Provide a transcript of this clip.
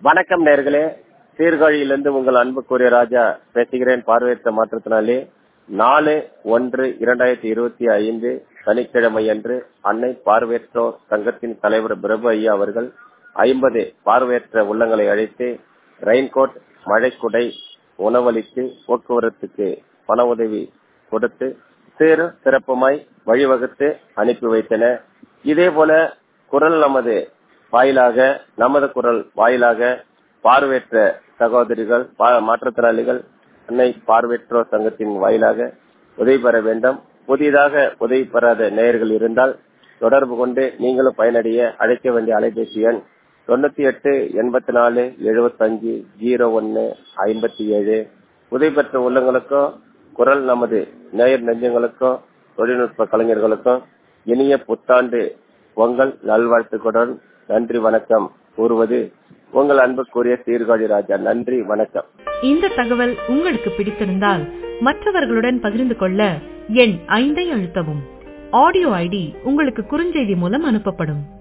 வணக்கம் நேர்களே சீர்காழியிலிருந்து உங்கள் அன்புக்குரிய ராஜா பேசுகிறேன் பார்வையற்ற மாற்றத்தினாலே நாலு ஒன்று இரண்டாயிரத்தி இருபத்தி ஐந்து சனிக்கிழமை அன்று அன்னை பார்வையற்றோர் சங்கத்தின் தலைவர் பிரபு ஐயா அவர்கள் ஐம்பது பார்வையற்ற உள்ளங்களை அழைத்து ரெயின்கோட் மழைக்குடை உணவளித்து போக்குவரத்துக்கு பண உதவி கொடுத்து சீர சிறப்புமாய் வழிவகுத்து அனுப்பி வைத்தன இதே போல குரல் நமது வாயிலாக நமது குரல் வாயிலாக பார்வையற்ற சகோதரிகள் மாற்றுத்திறனாளிகள் அன்னை பார்வையற்றோர் சங்கத்தின் வாயிலாக உதவி பெற வேண்டும் புதிதாக உதவி பெறாத நேயர்கள் இருந்தால் தொடர்பு கொண்டு நீங்களும் பயனடைய அழைக்க வேண்டிய அலைபேசி எண் தொண்ணூத்தி எட்டு எண்பத்தி நாலு எழுபத்தஞ்சு ஜீரோ ஒன்னு ஐம்பத்தி ஏழு உதவி பெற்ற உள்ளங்களுக்கும் குரல் நமது நேயர் நெஞ்சங்களுக்கும் தொழில்நுட்ப கலைஞர்களுக்கும் இனிய புத்தாண்டு பொங்கல் நல்வாழ்த்துக்களுடன் நன்றி வணக்கம் கூறுவது உங்கள் அன்புக்குரிய சீர்காழி ராஜா நன்றி வணக்கம் இந்த தகவல் உங்களுக்கு பிடித்திருந்தால் மற்றவர்களுடன் பகிர்ந்து கொள்ள எண் ஐந்தை அழுத்தவும் ஆடியோ ஐடி உங்களுக்கு குறுஞ்செய்தி மூலம் அனுப்பப்படும்